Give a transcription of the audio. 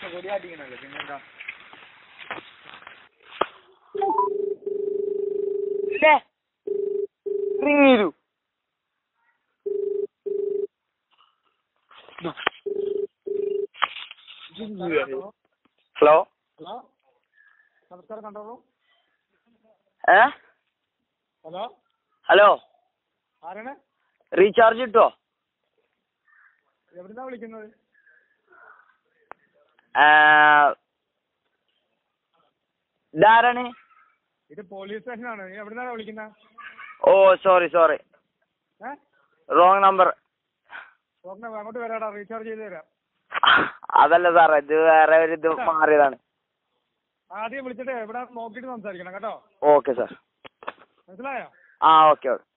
കൊടി കാട്ടിക്കണല്ലോ പിന്നെന്താ റിങ് ചെയ്തു ഹലോ ഹലോ നമസ്കാരം കണ്ടോളൂ ഏ ഹലോ ഹലോ ആരാണ് റീചാർജ് കിട്ടോ എവിടുന്നാ വിളിക്കുന്നത് ഇതാരാണ് ഇത് പോലീസ് സ്റ്റേഷനാണ് നീ എവിടുന്നാ വിളിക്കുന്നത് oh sorry sorry a wrong number okay അങ്ങോട്ട് വരാടാ റീചാർജ് ചെയ്ത് തരാം അതല്ല സാറേ ഇത് വേറെ ഒരു ഇത് മാറിയതാണ് ആദ്യം വിളിച്ചിട്ട് എവിടെ നോക്കിയിട്ട് സംസാരിക്കണം കേട്ടോ ഓക്കെ സാർ മനസ്സിലായോ ആ ഓക്കെ ഓക്കെ